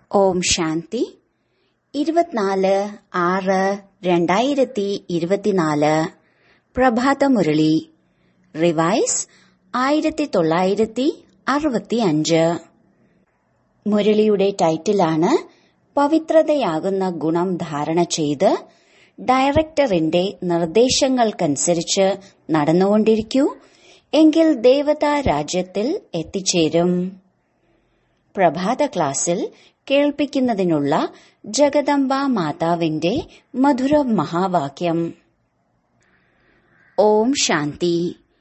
ഓം ശാന്തി ഇരുപത്തിനാല് ആറ് രണ്ടായിരത്തി ഇരുപത്തിനാല് പ്രഭാതമുരളി റിവൈസ് ആയിരത്തി തൊള്ളായിരത്തി അറുപത്തി അഞ്ച് മുരളിയുടെ ടൈറ്റിലാണ് പവിത്രതയാകുന്ന ഗുണം ധാരണ ചെയ്ത് ഡയറക്ടറിന്റെ നിർദ്ദേശങ്ങൾക്കനുസരിച്ച് നടന്നുകൊണ്ടിരിക്കൂ എങ്കിൽ ദേവതാ രാജ്യത്തിൽ എത്തിച്ചേരും പ്രഭാത ക്ലാസ്സിൽ കേൾപ്പിക്കുന്നതിനുള്ള ജഗദംബ മാതാവിന്റെ മധുര മഹാവാക്യം ഓം ശാന്തി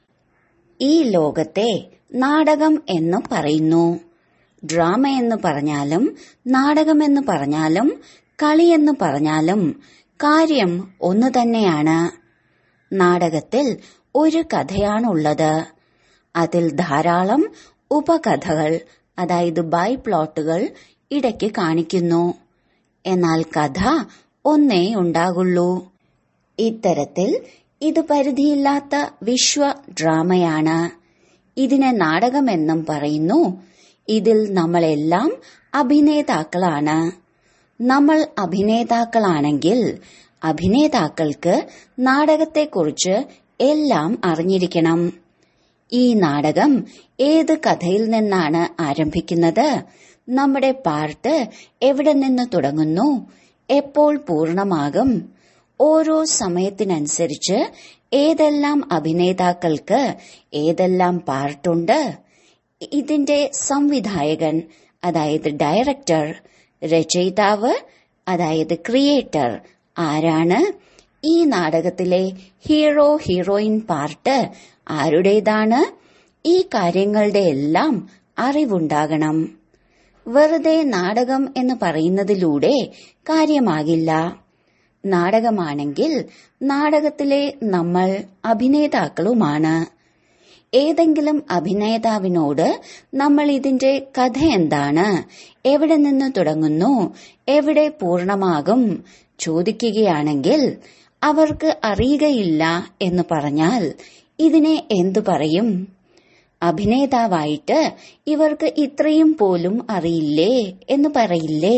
ഈ ലോകത്തെ നാടകം എന്ന് പറയുന്നു ഡ്രാമ എന്ന് പറഞ്ഞാലും നാടകമെന്ന് പറഞ്ഞാലും കളിയെന്ന് പറഞ്ഞാലും കാര്യം ഒന്നു തന്നെയാണ് നാടകത്തിൽ ഒരു കഥയാണുള്ളത് അതിൽ ധാരാളം ഉപകഥകൾ അതായത് ബൈ പ്ലോട്ടുകൾ ഇടയ്ക്ക് കാണിക്കുന്നു എന്നാൽ കഥ ഒന്നേ ഉണ്ടാകുള്ളൂ ഇത്തരത്തിൽ ഇത് പരിധിയില്ലാത്ത വിശ്വ ഡ്രാമയാണ് ഇതിനെ നാടകമെന്നും പറയുന്നു ഇതിൽ നമ്മളെല്ലാം അഭിനേതാക്കളാണ് നമ്മൾ അഭിനേതാക്കളാണെങ്കിൽ അഭിനേതാക്കൾക്ക് നാടകത്തെക്കുറിച്ച് എല്ലാം അറിഞ്ഞിരിക്കണം ഈ നാടകം ഏത് കഥയിൽ നിന്നാണ് ആരംഭിക്കുന്നത് നമ്മുടെ പാർട്ട് എവിടെ നിന്ന് തുടങ്ങുന്നു എപ്പോൾ പൂർണ്ണമാകും ഓരോ സമയത്തിനനുസരിച്ച് ഏതെല്ലാം അഭിനേതാക്കൾക്ക് ഏതെല്ലാം പാർട്ടുണ്ട് ഇതിന്റെ സംവിധായകൻ അതായത് ഡയറക്ടർ രചയിതാവ് അതായത് ക്രിയേറ്റർ ആരാണ് ഈ നാടകത്തിലെ ഹീറോ ഹീറോയിൻ പാർട്ട് ആരുടേതാണ് ഈ കാര്യങ്ങളുടെ എല്ലാം അറിവുണ്ടാകണം വെറുതെ നാടകം എന്ന് പറയുന്നതിലൂടെ കാര്യമാകില്ല നാടകമാണെങ്കിൽ നാടകത്തിലെ നമ്മൾ അഭിനേതാക്കളുമാണ് ഏതെങ്കിലും അഭിനേതാവിനോട് നമ്മൾ ഇതിന്റെ കഥ എന്താണ് എവിടെ നിന്ന് തുടങ്ങുന്നു എവിടെ പൂർണ്ണമാകും ചോദിക്കുകയാണെങ്കിൽ അവർക്ക് അറിയുകയില്ല എന്ന് പറഞ്ഞാൽ ഇതിനെ എന്തു പറയും അഭിനേതാവായിട്ട് ഇവർക്ക് ഇത്രയും പോലും അറിയില്ലേ എന്ന് പറയില്ലേ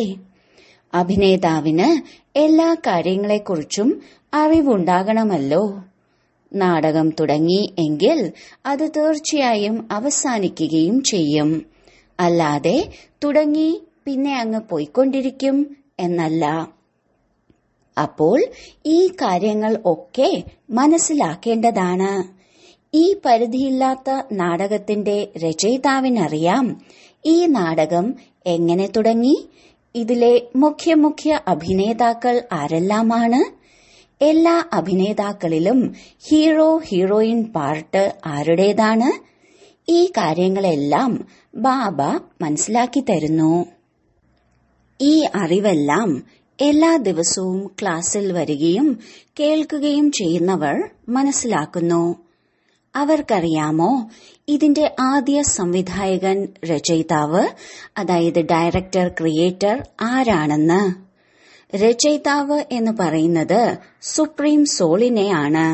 അഭിനേതാവിന് എല്ലാ കാര്യങ്ങളെക്കുറിച്ചും അറിവുണ്ടാകണമല്ലോ നാടകം തുടങ്ങി എങ്കിൽ അത് തീർച്ചയായും അവസാനിക്കുകയും ചെയ്യും അല്ലാതെ തുടങ്ങി പിന്നെ അങ്ങ് പോയിക്കൊണ്ടിരിക്കും എന്നല്ല അപ്പോൾ ഈ കാര്യങ്ങൾ ഒക്കെ മനസ്സിലാക്കേണ്ടതാണ് ഈ പരിധിയില്ലാത്ത നാടകത്തിന്റെ രചയിതാവിനറിയാം ഈ നാടകം എങ്ങനെ തുടങ്ങി ഇതിലെ മുഖ്യ മുഖ്യ അഭിനേതാക്കൾ ആരെല്ലാമാണ് എല്ലാ അഭിനേതാക്കളിലും ഹീറോ ഹീറോയിൻ പാർട്ട് ആരുടേതാണ് ഈ കാര്യങ്ങളെല്ലാം ബാബ മനസ്സിലാക്കി തരുന്നു ഈ അറിവെല്ലാം എല്ലാ ദിവസവും ക്ലാസ്സിൽ വരികയും കേൾക്കുകയും ചെയ്യുന്നവർ മനസ്സിലാക്കുന്നു അവർക്കറിയാമോ ഇതിന്റെ ആദ്യ സംവിധായകൻ രചയിതാവ് അതായത് ഡയറക്ടർ ക്രിയേറ്റർ ആരാണെന്ന് രചയിതാവ് എന്ന് പറയുന്നത് സുപ്രീം സോളിനെയാണ്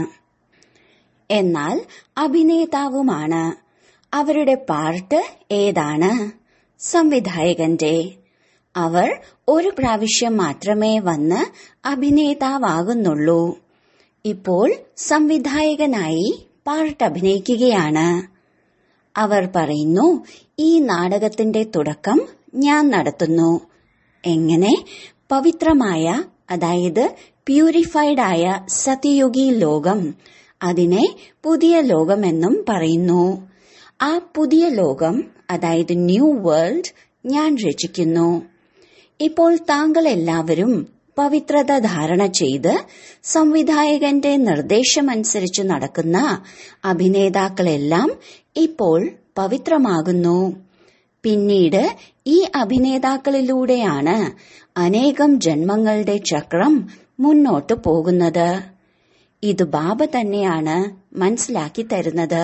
എന്നാൽ അഭിനേതാവുമാണ് അവരുടെ പാർട്ട് ഏതാണ് സംവിധായകന്റെ അവർ ഒരു പ്രാവശ്യം മാത്രമേ വന്ന് അഭിനേതാവാകുന്നുള്ളൂ ഇപ്പോൾ സംവിധായകനായി പാർട്ട് അഭിനയിക്കുകയാണ് അവർ പറയുന്നു ഈ നാടകത്തിന്റെ തുടക്കം ഞാൻ നടത്തുന്നു എങ്ങനെ പവിത്രമായ അതായത് പ്യൂരിഫൈഡ് ആയ സത്യയുഗി ലോകം അതിനെ പുതിയ ലോകമെന്നും പറയുന്നു ആ പുതിയ ലോകം അതായത് ന്യൂ വേൾഡ് ഞാൻ രചിക്കുന്നു ഇപ്പോൾ താങ്കൾ എല്ലാവരും പവിത്രത ധാരണ ചെയ്ത് സംവിധായകന്റെ നിർദ്ദേശമനുസരിച്ച് നടക്കുന്ന അഭിനേതാക്കളെല്ലാം ഇപ്പോൾ പവിത്രമാകുന്നു പിന്നീട് ഈ അഭിനേതാക്കളിലൂടെയാണ് അനേകം ജന്മങ്ങളുടെ ചക്രം മുന്നോട്ടു പോകുന്നത് ഇത് ബാബ തന്നെയാണ് മനസ്സിലാക്കി തരുന്നത്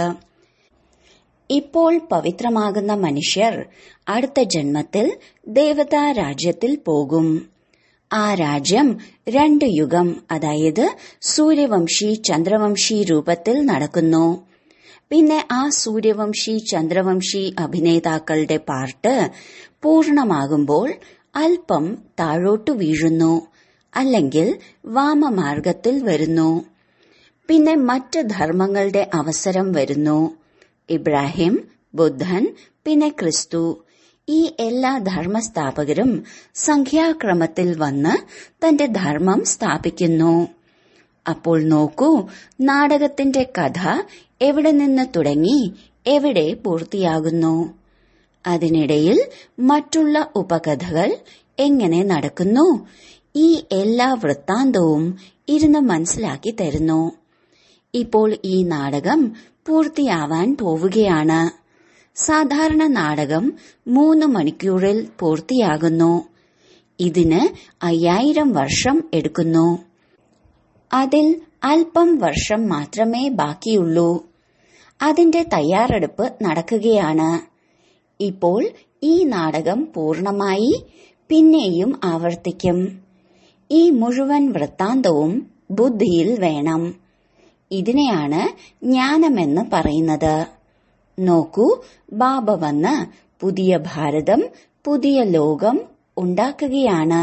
ഇപ്പോൾ പവിത്രമാകുന്ന മനുഷ്യർ അടുത്ത ജന്മത്തിൽ ദേവതാ രാജ്യത്തിൽ പോകും ആ രാജ്യം രണ്ട് യുഗം അതായത് സൂര്യവംശി ചന്ദ്രവംശി രൂപത്തിൽ നടക്കുന്നു പിന്നെ ആ സൂര്യവംശി ചന്ദ്രവംശി അഭിനേതാക്കളുടെ പാർട്ട് പൂർണമാകുമ്പോൾ അല്പം താഴോട്ടു വീഴുന്നു അല്ലെങ്കിൽ വാമമാർഗത്തിൽ വരുന്നു പിന്നെ മറ്റ് ധർമ്മങ്ങളുടെ അവസരം വരുന്നു ഇബ്രാഹിം ബുദ്ധൻ പിന്നെ ക്രിസ്തു ഈ എല്ലാ ധർമ്മസ്ഥാപകരും സംഖ്യാക്രമത്തിൽ വന്ന് തന്റെ ധർമ്മം സ്ഥാപിക്കുന്നു അപ്പോൾ നോക്കൂ നാടകത്തിന്റെ കഥ എവിടെ നിന്ന് തുടങ്ങി എവിടെ പൂർത്തിയാകുന്നു അതിനിടയിൽ മറ്റുള്ള ഉപകഥകൾ എങ്ങനെ നടക്കുന്നു ഈ എല്ലാ വൃത്താന്തവും ഇരുന്ന് മനസ്സിലാക്കി തരുന്നു ഇപ്പോൾ ഈ നാടകം പൂർത്തിയാവാൻ പോവുകയാണ് സാധാരണ നാടകം മൂന്ന് മണിക്കൂറിൽ പൂർത്തിയാകുന്നു ഇതിന് അയ്യായിരം വർഷം എടുക്കുന്നു അതിൽ അല്പം വർഷം മാത്രമേ ബാക്കിയുള്ളൂ അതിന്റെ തയ്യാറെടുപ്പ് നടക്കുകയാണ് ഇപ്പോൾ ഈ നാടകം പൂർണമായി പിന്നെയും ആവർത്തിക്കും ഈ മുഴുവൻ വൃത്താന്തവും ബുദ്ധിയിൽ വേണം ഇതിനെയാണ് ജ്ഞാനമെന്ന് പറയുന്നത് നോക്കൂ ബാബ വന്ന് പുതിയ ഭാരതം പുതിയ ലോകം ഉണ്ടാക്കുകയാണ്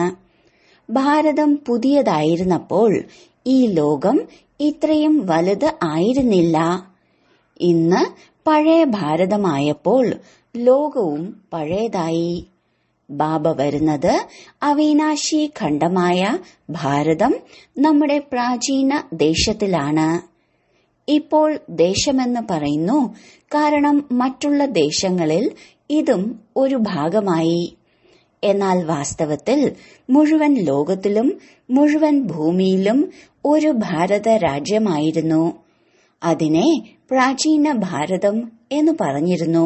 ഭാരതം പുതിയതായിരുന്നപ്പോൾ ഈ ലോകം ഇത്രയും വലുത് ആയിരുന്നില്ല ഇന്ന് പഴയ ഭാരതമായപ്പോൾ ലോകവും പഴയതായി ബാബ വരുന്നത് അവിനാശി ഖണ്ഡമായ ഭാരതം നമ്മുടെ പ്രാചീന ദേശത്തിലാണ് ഇപ്പോൾ ദേശമെന്ന് പറയുന്നു കാരണം മറ്റുള്ള ദേശങ്ങളിൽ ഇതും ഒരു ഭാഗമായി എന്നാൽ വാസ്തവത്തിൽ മുഴുവൻ ലോകത്തിലും മുഴുവൻ ഭൂമിയിലും ഒരു ഭാരത രാജ്യമായിരുന്നു അതിനെ പ്രാചീന ഭാരതം എന്ന് പറഞ്ഞിരുന്നു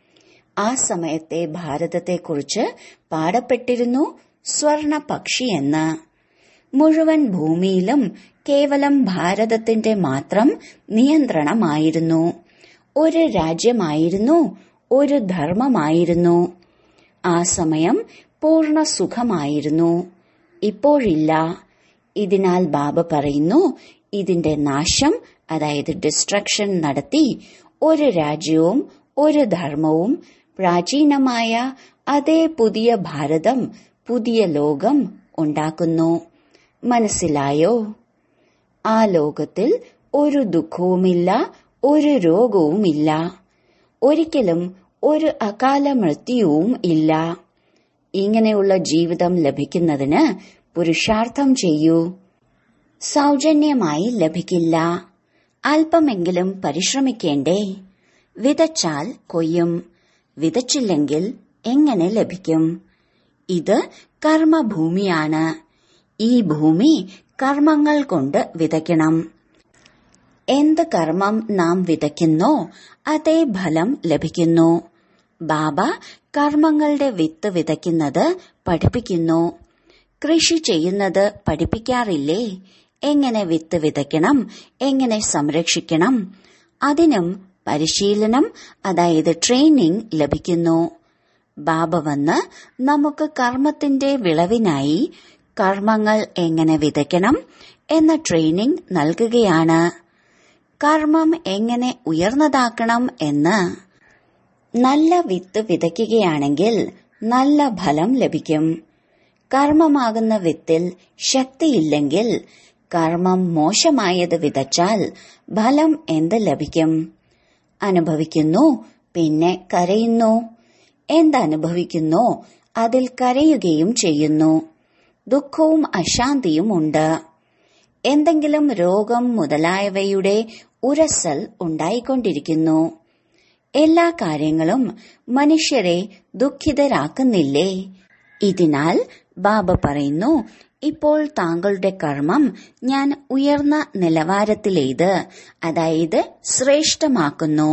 ആ സമയത്തെ ഭാരതത്തെക്കുറിച്ച് പാടപ്പെട്ടിരുന്നു സ്വർണ പക്ഷി എന്ന് മുഴുവൻ ഭൂമിയിലും കേവലം ഭാരതത്തിന്റെ മാത്രം നിയന്ത്രണമായിരുന്നു ഒരു രാജ്യമായിരുന്നു ഒരു ധർമ്മമായിരുന്നു ആ സമയം പൂർണ്ണ സുഖമായിരുന്നു ഇപ്പോഴില്ല ഇതിനാൽ ബാബ പറയുന്നു ഇതിന്റെ നാശം അതായത് ഡിസ്ട്രക്ഷൻ നടത്തി ഒരു രാജ്യവും ഒരു ധർമ്മവും പ്രാചീനമായ അതേ പുതിയ ഭാരതം പുതിയ ലോകം ഉണ്ടാക്കുന്നു മനസ്സിലായോ ആ ലോകത്തിൽ ഒരു ദുഃഖവുമില്ല ഒരു രോഗവുമില്ല ഒരിക്കലും ഒരു അകാല മൃത്യുവും ഇല്ല ഇങ്ങനെയുള്ള ജീവിതം ലഭിക്കുന്നതിന് പുരുഷാർത്ഥം ചെയ്യൂ സൗജന്യമായി ലഭിക്കില്ല അല്പമെങ്കിലും പരിശ്രമിക്കേണ്ടേ വിതച്ചാൽ കൊയ്യും വിതച്ചില്ലെങ്കിൽ എങ്ങനെ ലഭിക്കും ഇത് കർമ്മഭൂമിയാണ് ഈ ഭൂമി കർമ്മങ്ങൾ കൊണ്ട് വിതയ്ക്കണം എന്ത് കർമ്മം നാം വിതയ്ക്കുന്നോ അതേ ഫലം ലഭിക്കുന്നു ബാബ കർമ്മങ്ങളുടെ വിത്ത് വിതയ്ക്കുന്നത് പഠിപ്പിക്കുന്നു കൃഷി ചെയ്യുന്നത് പഠിപ്പിക്കാറില്ലേ എങ്ങനെ വിത്ത് വിതയ്ക്കണം എങ്ങനെ സംരക്ഷിക്കണം അതിനും പരിശീലനം അതായത് ട്രെയിനിങ് ലഭിക്കുന്നു ബാബ വന്ന് നമുക്ക് കർമ്മത്തിന്റെ വിളവിനായി കർമ്മങ്ങൾ എങ്ങനെ വിതയ്ക്കണം എന്ന ട്രെയിനിങ് നൽകുകയാണ് കർമ്മം എങ്ങനെ ഉയർന്നതാക്കണം എന്ന് നല്ല വിത്ത് വിതയ്ക്കുകയാണെങ്കിൽ നല്ല ഫലം ലഭിക്കും കർമ്മമാകുന്ന വിത്തിൽ ശക്തിയില്ലെങ്കിൽ കർമ്മം മോശമായത് വിതച്ചാൽ ഫലം എന്ത് ലഭിക്കും അനുഭവിക്കുന്നു പിന്നെ കരയുന്നു എന്തനുഭവിക്കുന്നോ അതിൽ കരയുകയും ചെയ്യുന്നു ദുഃഖവും അശാന്തിയും ഉണ്ട് എന്തെങ്കിലും രോഗം മുതലായവയുടെ ഉരസൽ ഉണ്ടായിക്കൊണ്ടിരിക്കുന്നു എല്ലാ കാര്യങ്ങളും മനുഷ്യരെ ദുഃഖിതരാക്കുന്നില്ലേ ഇതിനാൽ ബാബ പറയുന്നു ഇപ്പോൾ താങ്കളുടെ കർമ്മം ഞാൻ ഉയർന്ന നിലവാരത്തിലേത് അതായത് ശ്രേഷ്ഠമാക്കുന്നു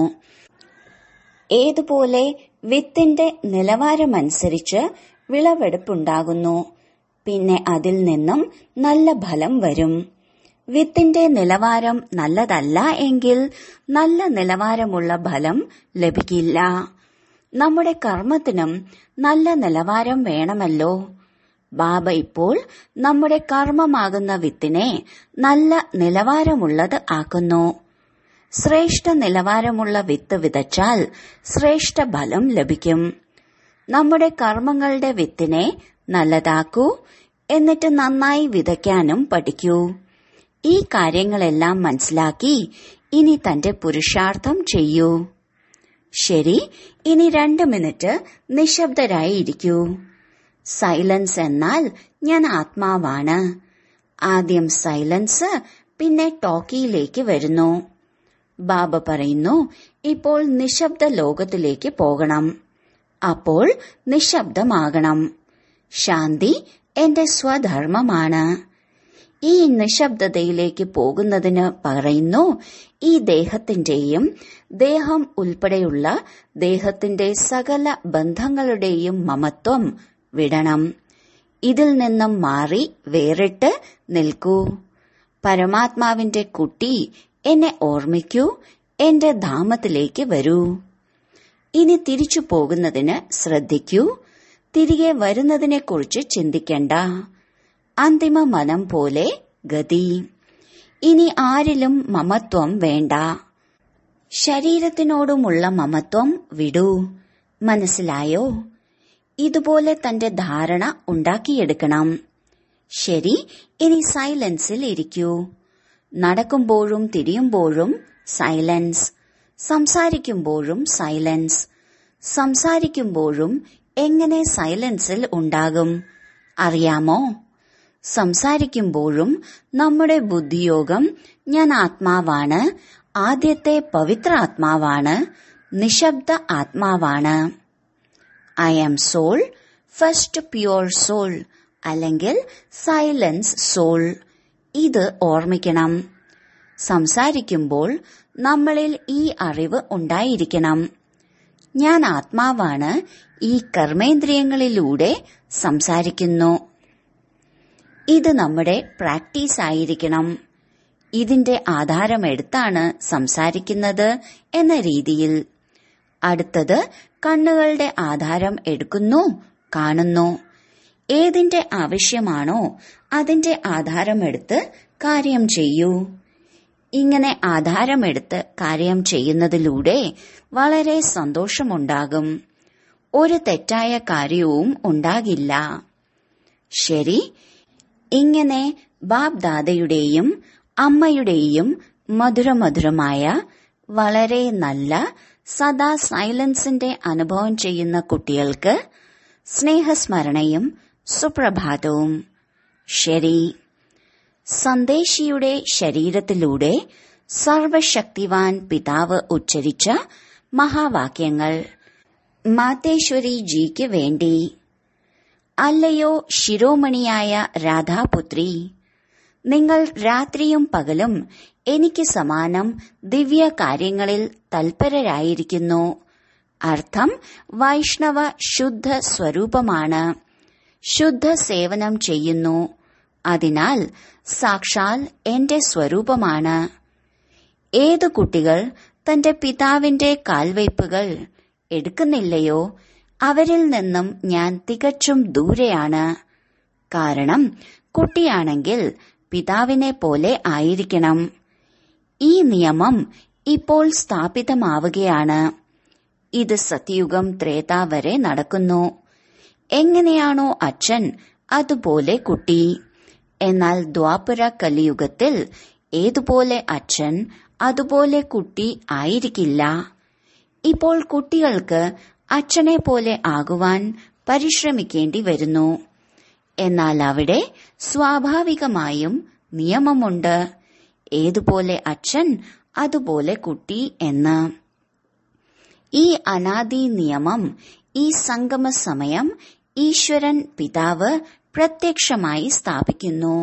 ഏതുപോലെ വിത്തിന്റെ നിലവാരമനുസരിച്ച് വിളവെടുപ്പുണ്ടാകുന്നു പിന്നെ അതിൽ നിന്നും നല്ല ഫലം വരും വിത്തിന്റെ നിലവാരം നല്ലതല്ല എങ്കിൽ നല്ല നിലവാരമുള്ള ഫലം ലഭിക്കില്ല നമ്മുടെ കർമ്മത്തിനും നല്ല നിലവാരം വേണമല്ലോ ബാബ ഇപ്പോൾ നമ്മുടെ കർമ്മമാകുന്ന വിത്തിനെ നല്ല നിലവാരമുള്ളത് ആക്കുന്നു ശ്രേഷ്ഠ നിലവാരമുള്ള വിത്ത് വിതച്ചാൽ ശ്രേഷ്ഠ ഫലം ലഭിക്കും നമ്മുടെ കർമ്മങ്ങളുടെ വിത്തിനെ നല്ലതാക്കൂ എന്നിട്ട് നന്നായി വിതയ്ക്കാനും പഠിക്കൂ ഈ കാര്യങ്ങളെല്ലാം മനസ്സിലാക്കി ഇനി തന്റെ പുരുഷാർത്ഥം ചെയ്യൂ ശരി ഇനി രണ്ട് മിനിറ്റ് നിശബ്ദരായി ഇരിക്കൂ സൈലൻസ് എന്നാൽ ഞാൻ ആത്മാവാണ് ആദ്യം സൈലൻസ് പിന്നെ ടോക്കിയിലേക്ക് വരുന്നു ബാബ പറയുന്നു ഇപ്പോൾ നിശബ്ദ ലോകത്തിലേക്ക് പോകണം അപ്പോൾ നിശബ്ദമാകണം ശാന്തി എന്റെ സ്വധർമ്മമാണ് ഈ നിശബ്ദതയിലേക്ക് പോകുന്നതിന് പറയുന്നു ഈ ദേഹത്തിന്റെയും ദേഹം ഉൾപ്പെടെയുള്ള ദേഹത്തിന്റെ സകല ബന്ധങ്ങളുടെയും മമത്വം വിടണം ഇതിൽ നിന്നും മാറി വേറിട്ട് നിൽക്കൂ പരമാത്മാവിന്റെ കുട്ടി എന്നെ ഓർമ്മിക്കൂ എന്റെ ധാമത്തിലേക്ക് വരൂ ഇനി തിരിച്ചു പോകുന്നതിന് ശ്രദ്ധിക്കൂ തിരികെ വരുന്നതിനെക്കുറിച്ച് ചിന്തിക്കണ്ട അന്തിമ മനം പോലെ ഗതി ഇനി ആരിലും മമത്വം വേണ്ട ശരീരത്തിനോടുമുള്ള മമത്വം വിടൂ മനസ്സിലായോ ഇതുപോലെ തന്റെ ധാരണ ഉണ്ടാക്കിയെടുക്കണം ശരി ഇനി സൈലൻസിൽ ഇരിക്കൂ നടക്കുമ്പോഴും തിരിയുമ്പോഴും സൈലൻസ് സംസാരിക്കുമ്പോഴും സൈലൻസ് സംസാരിക്കുമ്പോഴും എങ്ങനെ സൈലൻസിൽ ഉണ്ടാകും അറിയാമോ സംസാരിക്കുമ്പോഴും നമ്മുടെ ബുദ്ധിയോഗം ഞാൻ ആത്മാവാണ് ആദ്യത്തെ പവിത്ര ആത്മാവാണ് നിശബ്ദ ആത്മാവാണ് I am soul first pure soul അല്ലെങ്കിൽ സൈലൻസ് സോൾ ഇത് ഓർമ്മിക്കണം സംസാരിക്കുമ്പോൾ നമ്മളിൽ ഈ അറിവ് ഉണ്ടായിരിക്കണം ഞാൻ ആത്മാവാണ് ഈ കർമ്മേന്ദ്രിയങ്ങളിലൂടെ സംസാരിക്കുന്നു ഇത് നമ്മുടെ പ്രാക്ടീസ് ആയിരിക്കണം ഇതിന്റെ ആധാരമെടുത്താണ് സംസാരിക്കുന്നത് എന്ന രീതിയിൽ അടുത്തത് കണ്ണുകളുടെ ആധാരം എടുക്കുന്നു കാണുന്നു ഏതിന്റെ ആവശ്യമാണോ അതിന്റെ ആധാരമെടുത്ത് കാര്യം ചെയ്യൂ ഇങ്ങനെ ആധാരമെടുത്ത് കാര്യം ചെയ്യുന്നതിലൂടെ വളരെ സന്തോഷമുണ്ടാകും ഒരു തെറ്റായ കാര്യവും ഉണ്ടാകില്ല ശരി ഇങ്ങനെ ബാബ് ദാദയുടെയും അമ്മയുടെയും മധുരമധുരമായ വളരെ നല്ല സദാ സൈലൻസിന്റെ അനുഭവം ചെയ്യുന്ന കുട്ടികൾക്ക് സ്നേഹസ്മരണയും സുപ്രഭാതവും ശരി സന്ദേശിയുടെ ശരീരത്തിലൂടെ സർവശക്തിവാൻ പിതാവ് ഉച്ചരിച്ച മഹാവാക്യങ്ങൾ മാതേശ്വരി ജിക്ക് വേണ്ടി അല്ലയോ ശിരോമണിയായ രാധാപുത്രി നിങ്ങൾ രാത്രിയും പകലും എനിക്ക് സമാനം ദിവ്യ കാര്യങ്ങളിൽ തൽപരരായിരിക്കുന്നു അർത്ഥം വൈഷ്ണവ ശുദ്ധ സ്വരൂപമാണ് ശുദ്ധ സേവനം ചെയ്യുന്നു അതിനാൽ സാക്ഷാൽ എന്റെ സ്വരൂപമാണ് ഏതു കുട്ടികൾ തന്റെ പിതാവിന്റെ കാൽവയ്പുകൾ എടുക്കുന്നില്ലയോ അവരിൽ നിന്നും ഞാൻ തികച്ചും ദൂരെയാണ് കാരണം കുട്ടിയാണെങ്കിൽ പിതാവിനെ പോലെ ആയിരിക്കണം ഈ നിയമം ഇപ്പോൾ സ്ഥാപിതമാവുകയാണ് ഇത് സത്യുഗം ത്രേത വരെ നടക്കുന്നു എങ്ങനെയാണോ അച്ഛൻ അതുപോലെ കുട്ടി എന്നാൽ ദ്വാപുര കലിയുഗത്തിൽ ഏതുപോലെ അച്ഛൻ അതുപോലെ കുട്ടി ആയിരിക്കില്ല ഇപ്പോൾ കുട്ടികൾക്ക് അച്ഛനെ പോലെ ആകുവാൻ പരിശ്രമിക്കേണ്ടി വരുന്നു എന്നാൽ അവിടെ സ്വാഭാവികമായും നിയമമുണ്ട് ഏതുപോലെ അച്ഛൻ അതുപോലെ കുട്ടി എന്ന് ഈ അനാദി നിയമം ഈ സംഗമ സമയം ഈശ്വരൻ പിതാവ് പ്രത്യക്ഷമായി സ്ഥാപിക്കുന്നു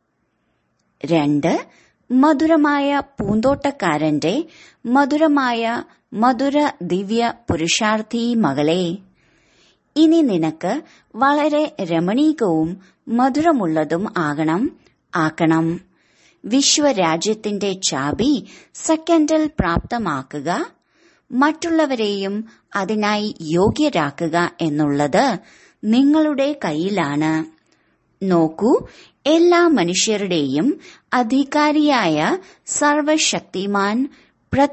രണ്ട് മധുരമായ പൂന്തോട്ടക്കാരന്റെ മധുരമായ മധുര ദിവ്യ പുരുഷാർത്ഥി മകളെ ഇനി നിനക്ക് വളരെ രമണീകവും മധുരമുള്ളതും ആകണം ആക്കണം വിശ്വരാജ്യത്തിന്റെ ചാബി സെക്കൻഡിൽ പ്രാപ്തമാക്കുക മറ്റുള്ളവരെയും അതിനായി യോഗ്യരാക്കുക എന്നുള്ളത് നിങ്ങളുടെ കയ്യിലാണ് നോക്കൂ എല്ലാ മനുഷ്യരുടെയും അധികാരിയായ സർവശക്തിമാൻ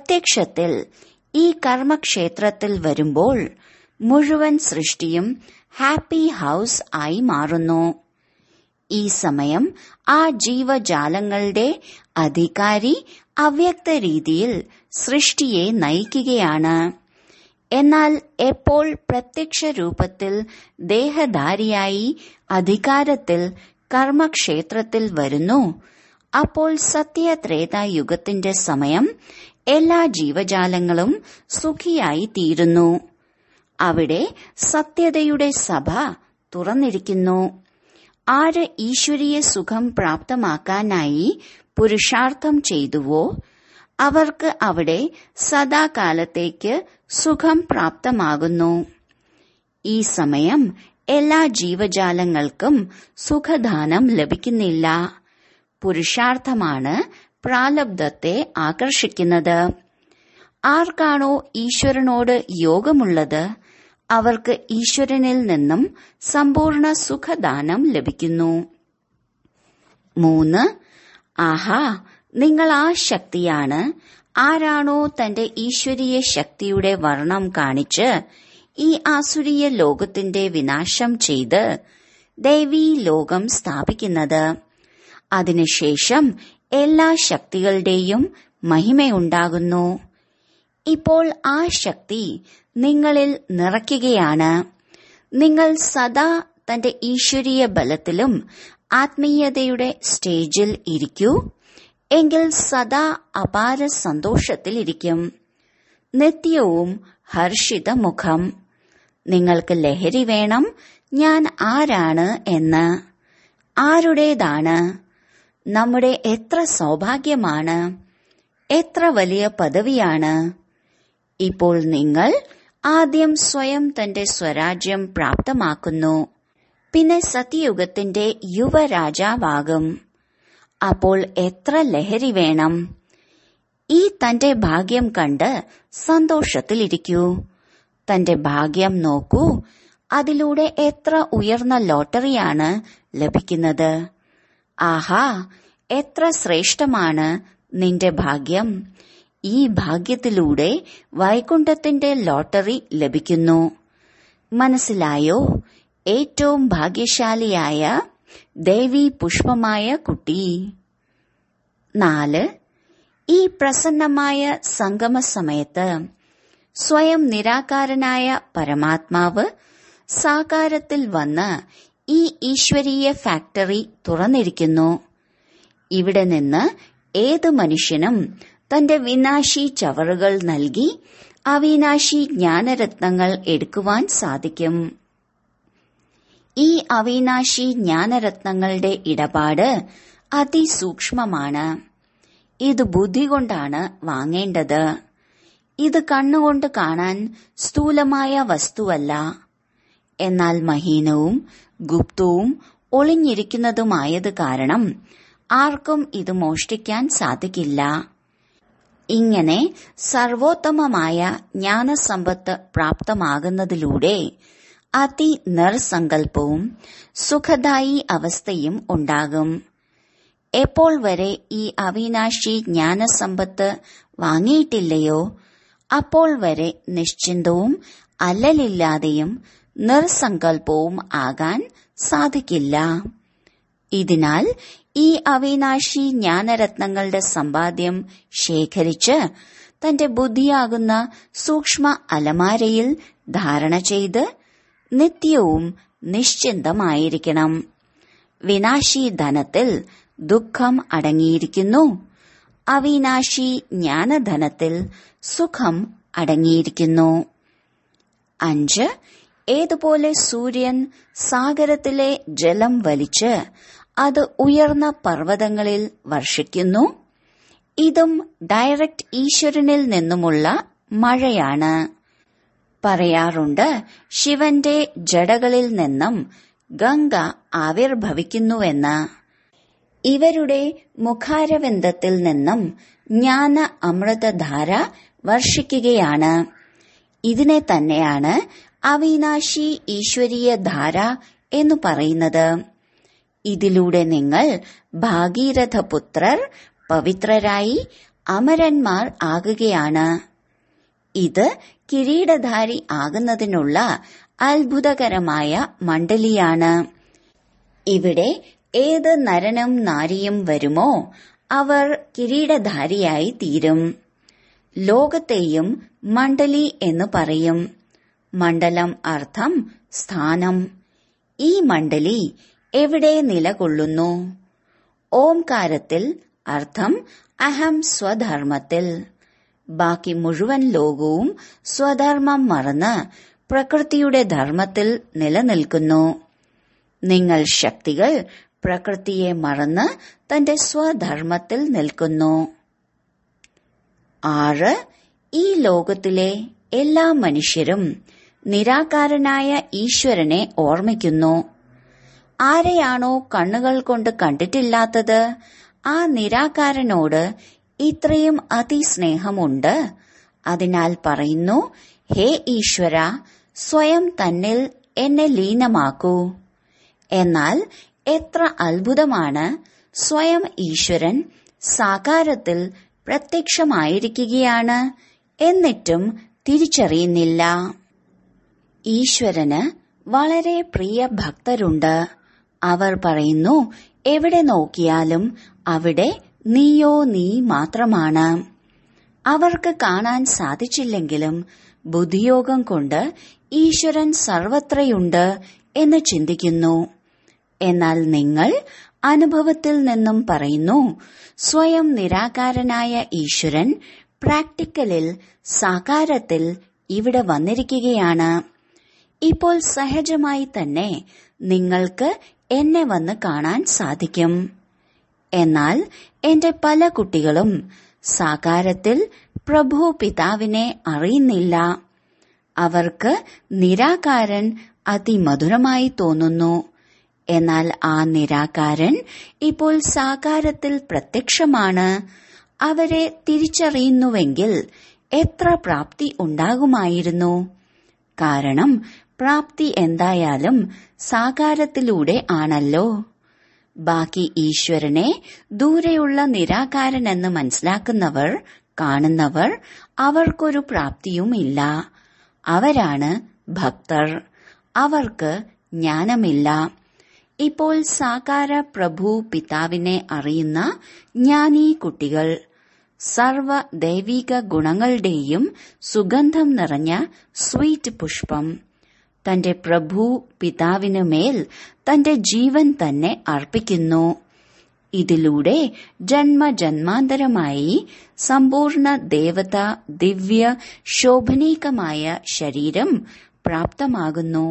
പ്രത്യക്ഷത്തിൽ ഈ കർമ്മക്ഷേത്രത്തിൽ വരുമ്പോൾ മുഴുവൻ സൃഷ്ടിയും ഹാപ്പി ഹൗസ് ആയി മാറുന്നു ഈ സമയം ആ ജീവജാലങ്ങളുടെ അധികാരി അവ്യക്ത രീതിയിൽ സൃഷ്ടിയെ നയിക്കുകയാണ് എന്നാൽ എപ്പോൾ പ്രത്യക്ഷ രൂപത്തിൽ ദേഹധാരിയായി അധികാരത്തിൽ കർമ്മക്ഷേത്രത്തിൽ വരുന്നു അപ്പോൾ സത്യത്രേതായുഗത്തിന്റെ സമയം എല്ലാ ജീവജാലങ്ങളും സുഖിയായി തീരുന്നു അവിടെ സത്യതയുടെ സഭ തുറന്നിരിക്കുന്നു ആര് ഈശ്വരീയ സുഖം പ്രാപ്തമാക്കാനായി പുരുഷാർത്ഥം ചെയ്തുവോ അവർക്ക് അവിടെ സദാകാലത്തേക്ക് സുഖം പ്രാപ്തമാകുന്നു ഈ സമയം എല്ലാ ജീവജാലങ്ങൾക്കും സുഖദാനം ലഭിക്കുന്നില്ല പുരുഷാർത്ഥമാണ് പ്രാലബ്ധത്തെ ആകർഷിക്കുന്നത് ആർക്കാണോ ഈശ്വരനോട് യോഗമുള്ളത് അവർക്ക് ഈശ്വരനിൽ നിന്നും സമ്പൂർണ്ണ സുഖദാനം ലഭിക്കുന്നു മൂന്ന് ആഹാ നിങ്ങൾ ആ ശക്തിയാണ് ആരാണോ തന്റെ ഈശ്വരീയ ശക്തിയുടെ വർണ്ണം കാണിച്ച് ഈ ആസുരീയ ലോകത്തിന്റെ വിനാശം ചെയ്ത് ദൈവീ ലോകം സ്ഥാപിക്കുന്നത് അതിനുശേഷം എല്ലാ ശക്തികളുടെയും മഹിമയുണ്ടാകുന്നു ഇപ്പോൾ ആ ശക്തി നിങ്ങളിൽ നിറയ്ക്കുകയാണ് നിങ്ങൾ സദാ തന്റെ ഈശ്വരീയ ബലത്തിലും ആത്മീയതയുടെ സ്റ്റേജിൽ ഇരിക്കൂ എങ്കിൽ സദാ അപാര സന്തോഷത്തിലിരിക്കും നിത്യവും ഹർഷിത മുഖം നിങ്ങൾക്ക് ലഹരി വേണം ഞാൻ ആരാണ് എന്ന് ആരുടേതാണ് നമ്മുടെ എത്ര സൗഭാഗ്യമാണ് എത്ര വലിയ പദവിയാണ് ഇപ്പോൾ നിങ്ങൾ ആദ്യം സ്വയം തന്റെ സ്വരാജ്യം പ്രാപ്തമാക്കുന്നു പിന്നെ സത്യയുഗത്തിന്റെ യുവരാജാവാകും അപ്പോൾ എത്ര ലഹരി വേണം ഈ തന്റെ ഭാഗ്യം കണ്ട് സന്തോഷത്തിലിരിക്കൂ തന്റെ ഭാഗ്യം നോക്കൂ അതിലൂടെ എത്ര ഉയർന്ന ലോട്ടറിയാണ് ലഭിക്കുന്നത് ആഹാ എത്ര ശ്രേഷ്ഠമാണ് നിന്റെ ഭാഗ്യം ഈ ഭാഗ്യത്തിലൂടെ വൈകുണ്ഠത്തിന്റെ ലോട്ടറി ലഭിക്കുന്നു മനസ്സിലായോ ഏറ്റവും ഭാഗ്യശാലിയായ ദേവി പുഷ്പമായ കുട്ടി നാല് ഈ പ്രസന്നമായ സംഗമ സമയത്ത് സ്വയം നിരാകാരനായ പരമാത്മാവ് സാകാരത്തിൽ വന്ന് ഈ ഈശ്വരീയ ഫാക്ടറി തുറന്നിരിക്കുന്നു ഇവിടെ നിന്ന് ഏത് മനുഷ്യനും തന്റെ വിനാശി ചവറുകൾ നൽകി അവിനാശി ജ്ഞാനരത്നങ്ങൾ എടുക്കുവാൻ സാധിക്കും ഈ അവിനാശി ജ്ഞാനരത്നങ്ങളുടെ ഇടപാട് അതിസൂക്ഷ്മമാണ് ഇത് ബുദ്ധി കൊണ്ടാണ് വാങ്ങേണ്ടത് ഇത് കണ്ണുകൊണ്ട് കാണാൻ സ്ഥൂലമായ വസ്തുവല്ല എന്നാൽ മഹീനവും ഗുപ്തവും ഒളിഞ്ഞിരിക്കുന്നതുമായത് കാരണം ആർക്കും ഇത് മോഷ്ടിക്കാൻ സാധിക്കില്ല ഇങ്ങനെ സർവോത്തമമായ ജ്ഞാനസമ്പത്ത് പ്രാപ്തമാകുന്നതിലൂടെ അതി നിർസങ്കൽപ്പവും സുഖദായി അവസ്ഥയും ഉണ്ടാകും എപ്പോൾ വരെ ഈ അവിനാശി ജ്ഞാനസമ്പത്ത് വാങ്ങിയിട്ടില്ലയോ അപ്പോൾ വരെ നിശ്ചിന്തവും അല്ലലില്ലാതെയും നിർസങ്കൽപ്പവും ആകാൻ സാധിക്കില്ല ഇതിനാൽ ഈ അവിനാശി ജ്ഞാനരത്നങ്ങളുടെ സമ്പാദ്യം ശേഖരിച്ച് തന്റെ ബുദ്ധിയാകുന്ന സൂക്ഷ്മ അലമാരയിൽ ധാരണ ചെയ്ത് നിത്യവും നിശ്ചിന്തമായിരിക്കണം വിനാശി ധനത്തിൽ ദുഃഖം അടങ്ങിയിരിക്കുന്നു അവിനാശി ജ്ഞാനധനത്തിൽ സുഖം അടങ്ങിയിരിക്കുന്നു അഞ്ച് ഏതുപോലെ സൂര്യൻ സാഗരത്തിലെ ജലം വലിച്ച് അത് ഉയർന്ന പർവ്വതങ്ങളിൽ വർഷിക്കുന്നു ഇതും ഡയറക്റ്റ് ഈശ്വരനിൽ നിന്നുമുള്ള മഴയാണ് പറയാറുണ്ട് ശിവന്റെ ജടകളിൽ നിന്നും ഗംഗ ആവിർഭവിക്കുന്നുവെന്ന് ഇവരുടെ മുഖാരവിന്ദത്തിൽ നിന്നും ജ്ഞാന അമൃതധാര വർഷിക്കുകയാണ് ഇതിനെ തന്നെയാണ് അവിനാശി ഈശ്വരീയ ധാര എന്ന് പറയുന്നത് ഇതിലൂടെ നിങ്ങൾ ഭാഗീരഥപുത്രർ പവിത്രരായി അമരന്മാർ ആകുകയാണ് ഇത് കിരീടധാരി ആകുന്നതിനുള്ള അത്ഭുതകരമായ മണ്ഡലിയാണ് ഇവിടെ ഏത് നരനും നാരിയും വരുമോ അവർ കിരീടധാരിയായി തീരും ലോകത്തെയും മണ്ഡലി എന്ന് പറയും മണ്ഡലം അർത്ഥം സ്ഥാനം ഈ മണ്ഡലി എവിടെ നിലകൊള്ളുന്നു ഓംകാരത്തിൽ അർത്ഥം അഹം സ്വധർമ്മത്തിൽ ബാക്കി മുഴുവൻ ലോകവും സ്വധർമ്മം മറന്ന് പ്രകൃതിയുടെ ധർമ്മത്തിൽ നിലനിൽക്കുന്നു നിങ്ങൾ ശക്തികൾ പ്രകൃതിയെ മറന്ന് തന്റെ സ്വധർമ്മത്തിൽ നിൽക്കുന്നു ആറ് ഈ ലോകത്തിലെ എല്ലാ മനുഷ്യരും നിരാകാരനായ ഈശ്വരനെ ഓർമ്മിക്കുന്നു ആരെയാണോ കണ്ണുകൾ കൊണ്ട് കണ്ടിട്ടില്ലാത്തത് ആ നിരാകാരനോട് ഇത്രയും അതിസ്നേഹമുണ്ട് അതിനാൽ പറയുന്നു ഹേ ഈശ്വര സ്വയം തന്നിൽ എന്നെ ലീനമാക്കൂ എന്നാൽ എത്ര അത്ഭുതമാണ് സ്വയം ഈശ്വരൻ സാകാരത്തിൽ പ്രത്യക്ഷമായിരിക്കുകയാണ് എന്നിട്ടും തിരിച്ചറിയുന്നില്ല ഈശ്വരന് വളരെ പ്രിയ ഭക്തരുണ്ട് അവർ പറയുന്നു എവിടെ നോക്കിയാലും അവിടെ നീയോ നീ മാത്രമാണ് അവർക്ക് കാണാൻ സാധിച്ചില്ലെങ്കിലും ബുദ്ധിയോഗം കൊണ്ട് ഈശ്വരൻ സർവത്രയുണ്ട് എന്ന് ചിന്തിക്കുന്നു എന്നാൽ നിങ്ങൾ അനുഭവത്തിൽ നിന്നും പറയുന്നു സ്വയം നിരാകാരനായ ഈശ്വരൻ പ്രാക്ടിക്കലിൽ സാകാരത്തിൽ ഇവിടെ വന്നിരിക്കുകയാണ് ഇപ്പോൾ സഹജമായി തന്നെ നിങ്ങൾക്ക് എന്നെ വന്ന് കാണാൻ സാധിക്കും എന്നാൽ എന്റെ പല കുട്ടികളും സാകാരത്തിൽ പ്രഭു പിതാവിനെ അറിയുന്നില്ല അവർക്ക് നിരാകാരൻ അതിമധുരമായി തോന്നുന്നു എന്നാൽ ആ നിരാകാരൻ ഇപ്പോൾ സാകാരത്തിൽ പ്രത്യക്ഷമാണ് അവരെ തിരിച്ചറിയുന്നുവെങ്കിൽ എത്ര പ്രാപ്തി ഉണ്ടാകുമായിരുന്നു കാരണം പ്രാപ്തി എന്തായാലും സാകാരത്തിലൂടെ ആണല്ലോ ബാക്കി ഈശ്വരനെ ദൂരെയുള്ള നിരാകാരനെന്ന് മനസ്സിലാക്കുന്നവർ കാണുന്നവർ അവർക്കൊരു പ്രാപ്തിയുമില്ല അവരാണ് ഭക്തർ അവർക്ക് ജ്ഞാനമില്ല ഇപ്പോൾ സാകാര പ്രഭു പിതാവിനെ അറിയുന്ന ജ്ഞാനീ കുട്ടികൾ സർവ ദൈവിക ഗുണങ്ങളുടെയും സുഗന്ധം നിറഞ്ഞ സ്വീറ്റ് പുഷ്പം തന്റെ പ്രഭു പിതാവിനു മേൽ തന്റെ ജീവൻ തന്നെ അർപ്പിക്കുന്നു ഇതിലൂടെ ജന്മജന്മാന്തരമായി സമ്പൂർണ്ണ ദേവത ദിവ്യ ശോഭനീകമായ ശരീരം പ്രാപ്തമാകുന്നു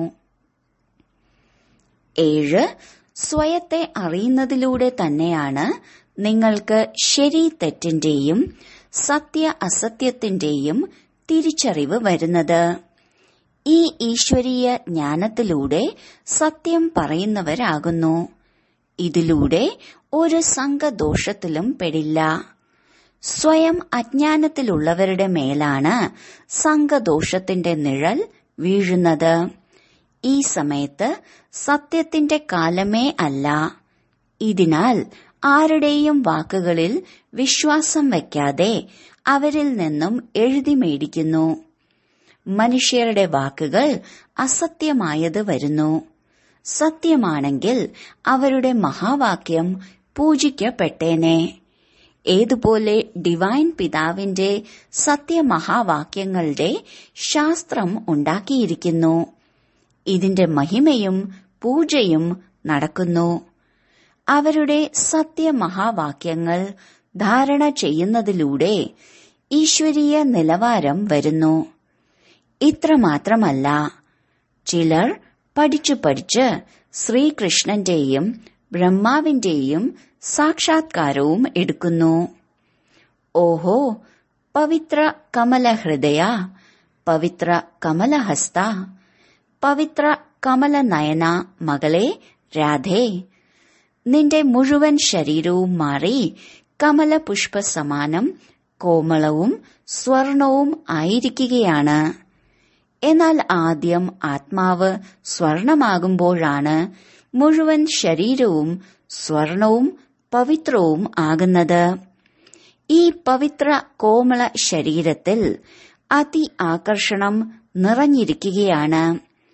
ഏഴ് സ്വയത്തെ അറിയുന്നതിലൂടെ തന്നെയാണ് നിങ്ങൾക്ക് ശരി തെറ്റിന്റെയും സത്യ അസത്യത്തിന്റെയും തിരിച്ചറിവ് വരുന്നത് ഈ ഈശ്വരീയ ജ്ഞാനത്തിലൂടെ സത്യം പറയുന്നവരാകുന്നു ഇതിലൂടെ ഒരു സംഘദോഷത്തിലും പെടില്ല സ്വയം അജ്ഞാനത്തിലുള്ളവരുടെ മേലാണ് സംഘദോഷത്തിന്റെ നിഴൽ വീഴുന്നത് ഈ സമയത്ത് സത്യത്തിന്റെ കാലമേ അല്ല ഇതിനാൽ ആരുടെയും വാക്കുകളിൽ വിശ്വാസം വയ്ക്കാതെ അവരിൽ നിന്നും എഴുതി മേടിക്കുന്നു മനുഷ്യരുടെ വാക്കുകൾ അസത്യമായത് വരുന്നു സത്യമാണെങ്കിൽ അവരുടെ മഹാവാക്യം പൂജിക്കപ്പെട്ടേനെ ഏതുപോലെ ഡിവൈൻ പിതാവിന്റെ സത്യമഹാവാക്യങ്ങളുടെ ശാസ്ത്രം ഉണ്ടാക്കിയിരിക്കുന്നു ഇതിന്റെ മഹിമയും പൂജയും നടക്കുന്നു അവരുടെ സത്യമഹാവാക്യങ്ങൾ ധാരണ ചെയ്യുന്നതിലൂടെ ഈശ്വരീയ നിലവാരം വരുന്നു ഇത്രമാത്രമല്ല ചിലർ പഠിച്ചു പഠിച്ച് ശ്രീകൃഷ്ണന്റെയും ബ്രഹ്മാവിന്റെയും സാക്ഷാത്കാരവും എടുക്കുന്നു ഓഹോ പവിത്ര കമലഹൃദയ പവിത്ര കമലഹസ്ത പവിത്ര കമലനയന മകളെ രാധേ നിന്റെ മുഴുവൻ ശരീരവും മാറി കമലപുഷ്പ സമാനം കോമളവും സ്വർണവും ആയിരിക്കുകയാണ് എന്നാൽ ആദ്യം ആത്മാവ് സ്വർണമാകുമ്പോഴാണ് മുഴുവൻ ശരീരവും സ്വർണവും പവിത്രവും ആകുന്നത് ഈ പവിത്ര കോമള ശരീരത്തിൽ അതി ആകർഷണം നിറഞ്ഞിരിക്കുകയാണ്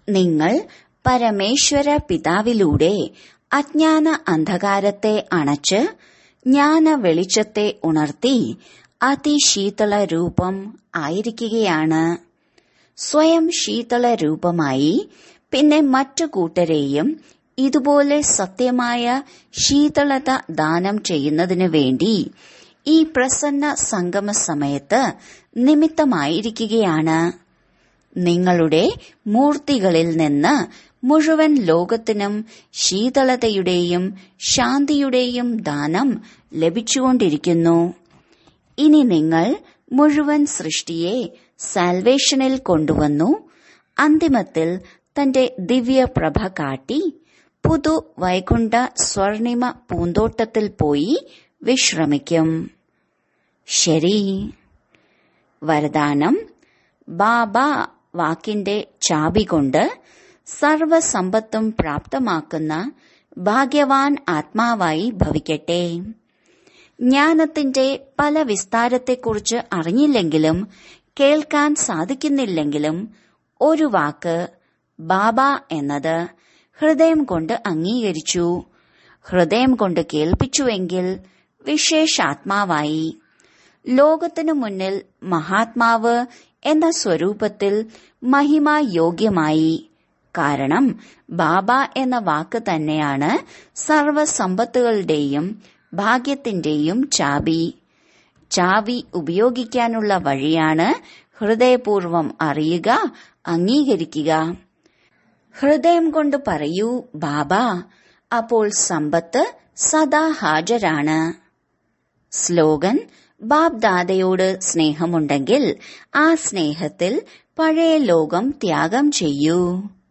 നിങ്ങൾ പരമേശ്വര പിതാവിലൂടെ അജ്ഞാന അന്ധകാരത്തെ അണച്ച് ജ്ഞാന വെളിച്ചത്തെ ഉണർത്തി അതിശീതള രൂപം ആയിരിക്കുകയാണ് സ്വയം ശീതള രൂപമായി പിന്നെ മറ്റു കൂട്ടരെയും ഇതുപോലെ സത്യമായ ശീതളത ദാനം ചെയ്യുന്നതിനു വേണ്ടി ഈ പ്രസന്ന സംഗമ സമയത്ത് നിമിത്തമായിരിക്കുകയാണ് നിങ്ങളുടെ മൂർത്തികളിൽ നിന്ന് മുഴുവൻ ലോകത്തിനും ശീതളതയുടെയും ശാന്തിയുടെയും ദാനം ലഭിച്ചുകൊണ്ടിരിക്കുന്നു ഇനി നിങ്ങൾ മുഴുവൻ സൃഷ്ടിയെ സാൽവേഷനിൽ കൊണ്ടുവന്നു അന്തിമത്തിൽ തന്റെ ദിവ്യപ്രഭ കാട്ടി പുതു വൈകുണ്ഠ സ്വർണിമ പൂന്തോട്ടത്തിൽ പോയി വിശ്രമിക്കും ശരി വരദാനം ബാബ വാക്കിന്റെ ചാബി കൊണ്ട് സർവസമ്പത്തും പ്രാപ്തമാക്കുന്ന ഭാഗ്യവാൻ ആത്മാവായി ഭവിക്കട്ടെ ജ്ഞാനത്തിന്റെ പല വിസ്താരത്തെക്കുറിച്ച് അറിഞ്ഞില്ലെങ്കിലും കേൾക്കാൻ സാധിക്കുന്നില്ലെങ്കിലും ഒരു വാക്ക് ബാബ എന്നത് ഹൃദയം കൊണ്ട് അംഗീകരിച്ചു ഹൃദയം കൊണ്ട് കേൾപ്പിച്ചുവെങ്കിൽ വിശേഷാത്മാവായി ലോകത്തിനു മുന്നിൽ മഹാത്മാവ് എന്ന സ്വരൂപത്തിൽ മഹിമായോഗ്യമായി കാരണം ബാബ എന്ന വാക്ക് തന്നെയാണ് സർവസമ്പത്തുകളുടെയും ഭാഗ്യത്തിന്റെയും ചാബി ചാവി ഉപയോഗിക്കാനുള്ള വഴിയാണ് ഹൃദയപൂർവം അറിയുക അംഗീകരിക്കുക ഹൃദയം കൊണ്ട് പറയൂ ബാബ അപ്പോൾ സമ്പത്ത് സദാ ഹാജരാണ് സ്ലോഗൻ ബാബ് ദാദയോട് സ്നേഹമുണ്ടെങ്കിൽ ആ സ്നേഹത്തിൽ പഴയ ലോകം ത്യാഗം ചെയ്യൂ